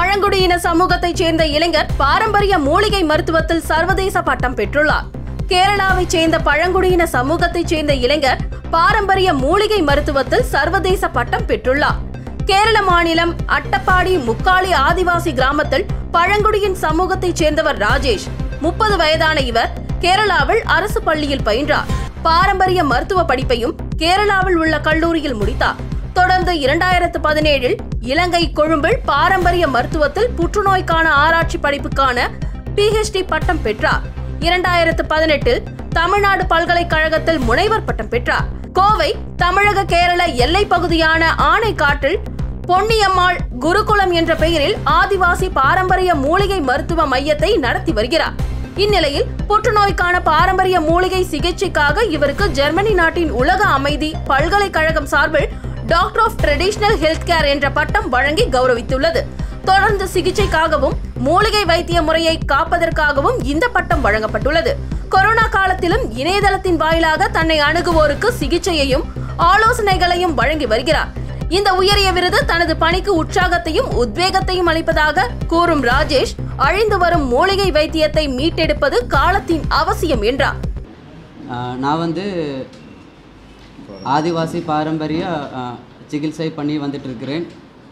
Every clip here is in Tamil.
பழங்குடியின சமூகத்தைச் சேர்ந்த இளைஞர் பாரம்பரிய மூலிகை மருத்துவத்தில் சர்வதேச பட்டம் பெற்றுள்ளார் கேரளாவைச் சேர்ந்த பழங்குடியின சமூகத்தைச் சேர்ந்த இளைஞர் பாரம்பரிய மூலிகை மருத்துவத்தில் சர்வதேச பட்டம் பெற்றுள்ளார் கேரள மாநிலம் அட்டப்பாடி முக்காளி ஆதிவாசி கிராமத்தில் பழங்குடியின் சமூகத்தைச் சேர்ந்தவர் ராஜேஷ் முப்பது வயதான இவர் கேரளாவில் அரசு பள்ளியில் பயின்றார் பாரம்பரிய மருத்துவ படிப்பையும் கேரளாவில் உள்ள கல்லூரியில் முடித்தார் தொடர்ந்து இரண்டாயிரத்து பதினேழில் இலங்கை கொழும்பில் பாரம்பரிய மருத்துவத்தில் புற்றுநோய்க்கான ஆராய்ச்சி படிப்புக்கான பிஹெச்டி பட்டம் பெற்றார் இரண்டாயிரத்து பதினெட்டில் தமிழ்நாடு பல்கலைக்கழகத்தில் முனைவர் பட்டம் பெற்றார் கோவை தமிழக கேரள எல்லைப் பகுதியான ஆனைக்காட்டில் பொன்னியம்மாள் குருகுலம் என்ற பெயரில் ஆதிவாசி பாரம்பரிய மூலிகை மருத்துவ மையத்தை நடத்தி வருகிறார் இந்நிலையில் புற்றுநோய்க்கான பாரம்பரிய மூலிகை சிகிச்சைக்காக இவருக்கு ஜெர்மனி நாட்டின் உலக அமைதி பல்கலைக்கழகம் சார்பில் doctor of traditional health care என்ற பட்டம் வழங்கி கௌரவித்துள்ளது தொடர்ந்து சிகிச்சைக்காகவும் மூலிகை வைத்திய முறையை காப்பதற்காகவும் இந்த பட்டம் வழங்கப்பட்டுள்ளது கொரோனா காலத்திலும் இணையதளத்தின் வாயிலாக தன்னை அணுகுவோருக்கு சிகிச்சையையும் ஆலோசனைகளையும் வழங்கி வருகிறார் இந்த உயரிய விருது தனது பணிக்கு உற்சாகத்தையும் உத்வேகத்தையும் அளிப்பதாக கூறும் ராஜேஷ் அழிந்து வரும் மூலிகை வைத்தியத்தை மீட்டெடுப்பது காலத்தின் அவசியம் என்றார் ஆஹ் நான் வந்து ஆதிவாசி பாரம்பரிய ஆஹ், சிகிச்சை பண்ணி வந்துட்டுருக்கிறேன்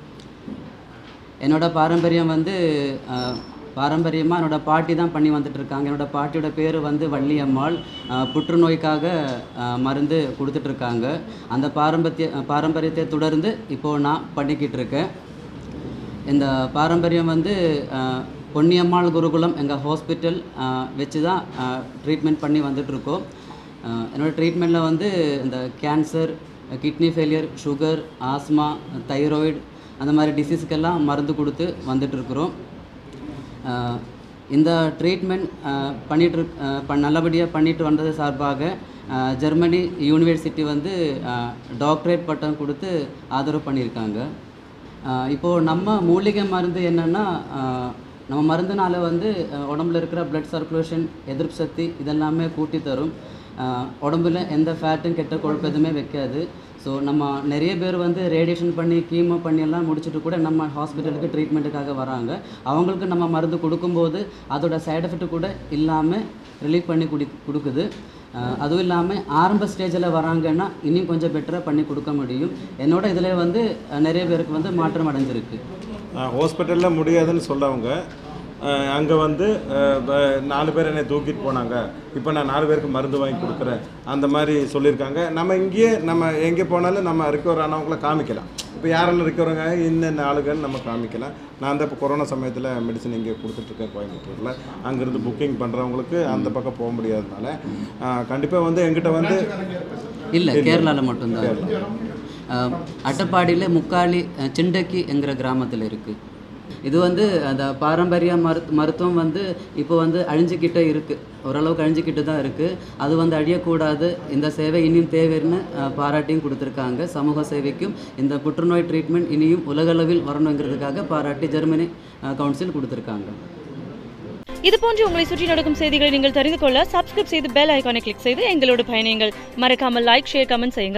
என்னோட பாரம்பரியம் வந்து பாரம்பரியமாக என்னோட பாட்டி தான் பண்ணி வந்துட்டு இருக்காங்க என்னோட பாட்டியோட பேர் வந்து வள்ளியம்மாள் ஆஹ், புற்றுநோய்க்காக ஆஹ், மருந்து கொடுத்துட்ருக்காங்க அந்த பாரம்பரிய பாரம்பரியத்தை தொடர்ந்து இப்போது நான் பண்ணிக்கிட்டு இருக்கேன் இந்த பாரம்பரியம் வந்து அஹ், பொன்னியம்மாள் குருகுலம் எங்கள் ஹாஸ்பிட்டல் வச்சு தான் ட்ரீட்மெண்ட் பண்ணி வந்துட்ருக்கோம் என்னோடய ட்ரீட்மெண்ட்டில் வந்து இந்த cancer kidney failure sugar asthma thyroid அந்த மாதிரி டிசீஸ்க்கெல்லாம் மருந்து கொடுத்து வந்துட்டுருக்குறோம் அஹ், இந்த ட்ரீட்மெண்ட் பண்ணிட்டு பண் நல்லபடியாக பண்ணிட்டு வந்தது சார்பாக அஹ், ஜெர்மனி யூனிவர்சிட்டி வந்து டாக்டரேட் பட்டம் கொடுத்து ஆதரவு பண்ணியிருக்காங்க அஹ், இப்போது நம்ம மூலிகை மருந்து என்னென்னா நம்ம மருந்துனால வந்து அஹ், உடம்புல இருக்கிற பிளட் சர்க்குலேஷன் எதிர்ப்பு சக்தி இதெல்லாமே கூட்டி தரும் அஹ், உடம்புல எந்த ஃபேட்டும் கெட்ட கொழுப்பு எதுவுமே வைக்காது ஸோ நம்ம நிறைய பேர் வந்து ரேடியேஷன் பண்ணி கீமோ பண்ணி எல்லாம் முடிச்சுட்டு கூட நம்ம ஹாஸ்பிட்டலுக்கு ட்ரீட்மெண்ட்டுக்காக வராங்க அவங்களுக்கு நம்ம மருந்து கொடுக்கும்போது அதோட சைடு எஃபெக்ட் கூட இல்லாமல் ரிலீஃப் பண்ணி குடி கொடுக்குது அஹ், அதுவும் இல்லாமல் ஆரம்ப ஸ்டேஜில் வராங்கன்னா இன்னும் கொஞ்சம் பெட்டராக பண்ணி கொடுக்க முடியும் என்னோட இதில் வந்து அஹ், நிறைய பேருக்கு வந்து மாற்றம் அடைஞ்சிருக்கு ஹாஸ்பிட்டலில் முடியாதுன்னு சொல்லவங்க அங்கே வந்து அஹ், ப- நாலு பேர் என்னை தூக்கிட்டு போனாங்க இப்போ நான் நாலு பேருக்கு மருந்து வாங்கி கொடுக்குறேன் அந்த மாதிரி சொல்லியிருக்காங்க நம்ம இங்கேயே நம்ம எங்கே போனாலும் நம்ம ரிக்கவர் ஆனவங்கள காமிக்கலாம் இப்போ யாரெல்லாம் ரிக்கவருங்க இன்னென்ன ஆளுகள் நம்ம காமிக்கலாம் நான் தான் இப்போ கொரோனா சமயத்தில் மெடிசன் இங்கே கொடுத்துட்ருக்கேன் கோயம்புத்தூரில் அங்கேருந்து புக்கிங் பண்ணுறவங்களுக்கு அந்த பக்கம் போக முடியாதனால கண்டிப்பாக வந்து எங்கிட்ட வந்து இல்லை கேரளாவில் மட்டும்தான் அஹ், அட்டப்பாடியில் முக்காலி அஹ், சிண்டக்கி என்கிற கிராமத்தில் இருக்குது இது வந்து அந்த பாரம்பரிய மரு மருத்துவம் வந்து இப்போ வந்து அழிஞ்சிக்கிட்டே இருக்குது ஓரளவுக்கு அழிஞ்சிக்கிட்டு தான் இருக்குது அது வந்து அழியக்கூடாது இந்த சேவை இனியும் தேவைன்னு அஹ், பாராட்டியும் கொடுத்துருக்காங்க சமூக சேவைக்கும் இந்த புற்றுநோய் ட்ரீட்மெண்ட் இனியும் உலகளவில் வரணுங்கிறதுக்காக பாராட்டி ஜெர்மனி அஹ், கவுன்சில் கொடுத்துருக்காங்க இது போன்று உங்களை சுற்றி நடக்கும் செய்திகளை நீங்கள் தெரிந்து கொள்ள சப்ஸ்கிரைப் செய்து பெல் ஐகானை கிளிக் செய்து எங்களோடு பயணியுங்கள் மறக்காமல் லைக் ஷேர் கமெண்ட் செய்யுங்கள்